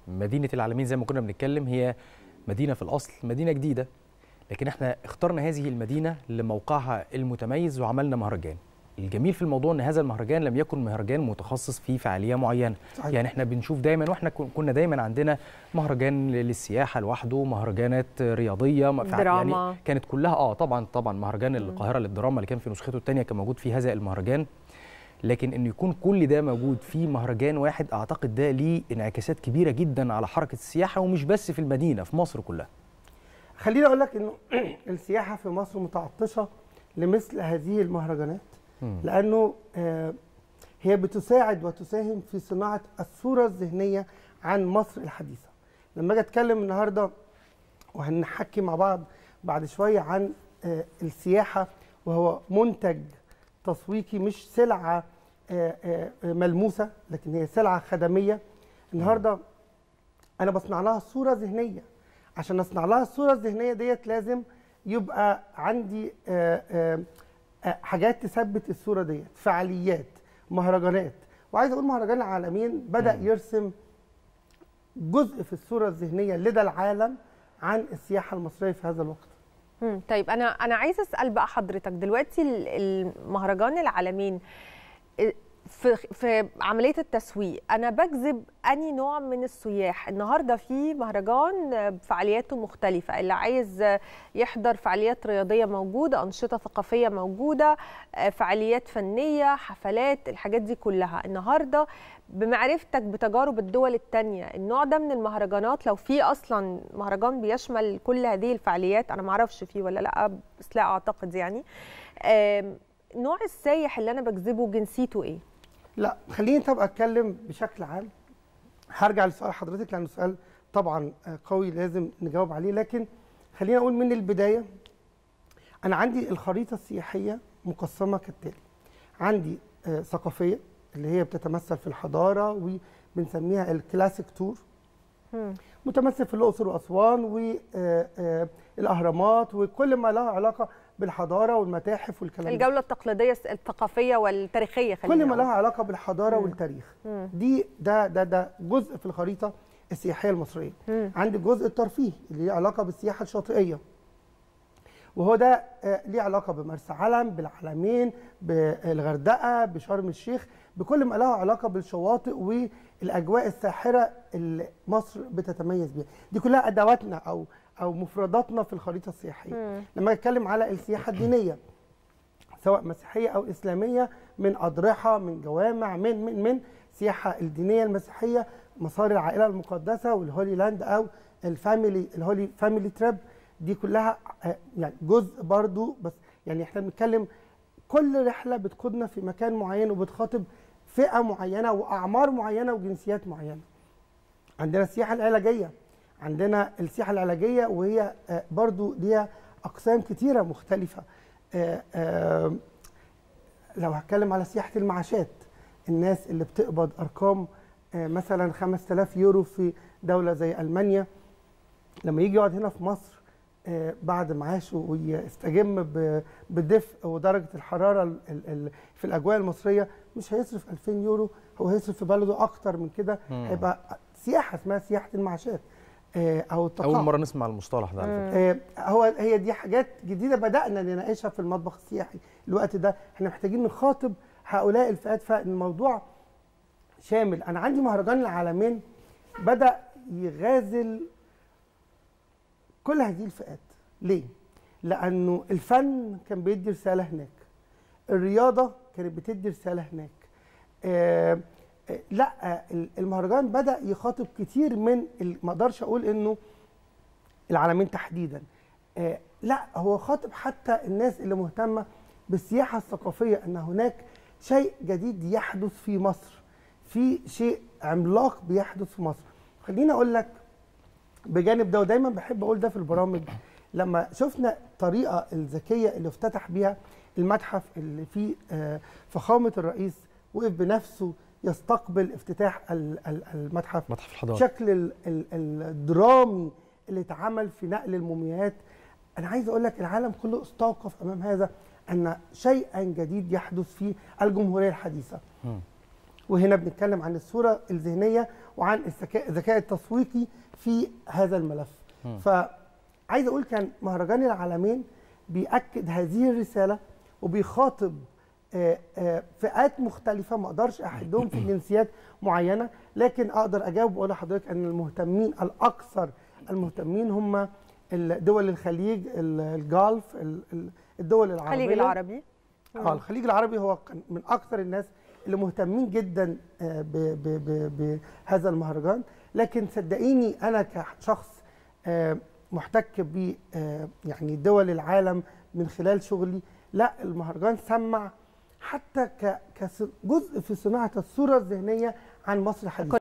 مدينه العالمين زي ما كنا بنتكلم هي مدينه في الاصل مدينه جديده لكن احنا اخترنا هذه المدينه لموقعها المتميز وعملنا مهرجان الجميل في الموضوع ان هذا المهرجان لم يكن مهرجان متخصص في فعاليه معينه صحيح. يعني احنا بنشوف دايما واحنا كن- كنا دايما عندنا مهرجان للسياحه لوحده مهرجانات رياضيه م- فع- دراما. يعني كانت كلها اه طبعا طبعا مهرجان القاهره للدراما اللي كان في نسخته الثانيه كان موجود في هذا المهرجان لكن انه يكون كل ده موجود في مهرجان واحد اعتقد ده ليه انعكاسات كبيره جدا على حركه السياحه ومش بس في المدينه في مصر كلها خليني اقول لك انه السياحه في مصر متعطشه لمثل هذه المهرجانات مم. لانه آه، هي بتساعد وتساهم في صناعه الصوره الذهنيه عن مصر الحديثه لما اجي اتكلم النهارده وهنحكي مع بعض بعد شويه عن آه، السياحه وهو منتج تسويقي مش سلعه آه، آه، ملموسه لكن هي سلعه خدميه النهارده انا بصنع لها صوره ذهنيه عشان اصنع لها الصوره الذهنيه ديت لازم يبقى عندي آه، آه، آه، حاجات تثبت الصوره ديت فعاليات مهرجانات وعايز اقول مهرجان العالمين بدا يرسم جزء في الصوره الذهنيه لدى العالم عن السياحه المصريه في هذا الوقت مم. طيب انا انا عايزه اسال بقى حضرتك دلوقتي ال- المهرجان العالمين ال- في في عمليه التسويق انا بجذب اني نوع من السياح النهارده في مهرجان آه، فعالياته مختلفه اللي عايز آه، يحضر فعاليات رياضيه موجوده انشطه ثقافيه موجوده آه، فعاليات فنيه حفلات الحاجات دي كلها النهارده بمعرفتك بتجارب الدول التانية النوع ده من المهرجانات لو في اصلا مهرجان بيشمل كل هذه الفعاليات انا معرفش فيه ولا لا بس لا اعتقد يعني آم، نوع السايح اللي انا بجذبه جنسيته ايه لا خليني طب اتكلم بشكل عام هرجع لسؤال حضرتك لانه سؤال طبعا آه، قوي لازم نجاوب عليه لكن خليني اقول من البدايه انا عندي الخريطه السياحيه مقسمه كالتالي عندي آه، ثقافيه اللي هي بتتمثل في الحضاره وبنسميها الكلاسيك تور مم. متمثل في الاقصر واسوان والاهرامات وكل ما له علاقه بالحضاره والمتاحف والكلام ده. الجوله التقليديه الثقافيه والتاريخيه خلينا كل ما نقول. لها علاقه بالحضاره مم. والتاريخ مم. دي ده ده ده جزء في الخريطه السياحيه المصريه مم. عندي الجزء الترفيهي اللي ليه علاقه بالسياحه الشاطئيه وهو ده آه، ليه علاقه بمرسى علم بالعلمين بالغردقه بشرم الشيخ بكل ما له علاقه بالشواطئ والاجواء الساحره اللي مصر بتتميز بيها دي كلها ادواتنا او او مفرداتنا في الخريطه السياحيه مم. لما اتكلم على السياحه الدينيه سواء مسيحيه او اسلاميه من اضرحه من جوامع من من من السياحه الدينيه المسيحيه مسار العائله المقدسه والهولي لاند او الفاميلي الهولي فاميلي تريب دي كلها آه، يعني جزء برضو بس يعني احنا بنتكلم كل رحله بتقودنا في مكان معين وبتخاطب فئه معينه واعمار معينه وجنسيات معينه عندنا السياحه العلاجيه عندنا السياحه العلاجيه وهي آه، برضو ليها اقسام كتيره مختلفه آه، آه، لو هتكلم على سياحه المعاشات الناس اللي بتقبض ارقام آه، مثلا 5000 يورو في دوله زي المانيا لما يجي يقعد هنا في مصر آه، بعد معاشه ويستجم ب- بالدفء ودرجه الحراره ال- ال- ال- في الاجواء المصريه مش هيصرف 2000 يورو هو هيصرف في بلده اكتر من كده مم. هيبقى سياحه اسمها سياحه المعاشات آه، او التقاعد اول مره نسمع المصطلح ده على فكره آه، هو هي دي حاجات جديده بدانا نناقشها في المطبخ السياحي الوقت ده احنا محتاجين نخاطب هؤلاء الفئات فالموضوع شامل انا عندي مهرجان العالمين بدا يغازل كل هذه الفئات ليه لانه الفن كان بيدي رساله هناك الرياضه كانت بتدي رساله هناك آه آه، لا آه، المهرجان بدا يخاطب كتير من ال- ما اقدرش اقول انه العالمين تحديدا آه لا هو خاطب حتى الناس اللي مهتمه بالسياحه الثقافيه ان هناك شيء جديد يحدث في مصر في شيء عملاق بيحدث في مصر خليني اقول لك بجانب ده ودايما بحب اقول ده في البرامج لما شفنا الطريقه الذكيه اللي افتتح بيها المتحف اللي فيه آه، فخامه الرئيس وقف بنفسه يستقبل افتتاح ال- ال- المتحف متحف الحضاره الشكل ال- ال- الدرامي اللي اتعمل في نقل المومياوات انا عايز اقول لك العالم كله استوقف امام هذا ان شيئا جديد يحدث في الجمهوريه الحديثه مم. وهنا بنتكلم عن الصوره الذهنيه وعن الذكاء الذكاء التسويقي في هذا الملف فعايز اقول كان مهرجان العالمين بيأكد هذه الرساله وبيخاطب آه، آه، فئات مختلفة ما اقدرش احدهم في جنسيات معينة لكن اقدر اجاوب واقول لحضرتك ان المهتمين الاكثر المهتمين هم دول الخليج ال- الجالف ال- ال- الدول العربية الخليج العربي اه الخليج العربي هو كان من اكثر الناس اللي مهتمين جدا آه، ب- ب- ب- بهذا المهرجان لكن صدقيني انا كشخص آه، محتك ب آه، يعني دول العالم من خلال شغلي لا المهرجان سمع حتى ك- كجزء في صناعه الصوره الذهنيه عن مصر حديثا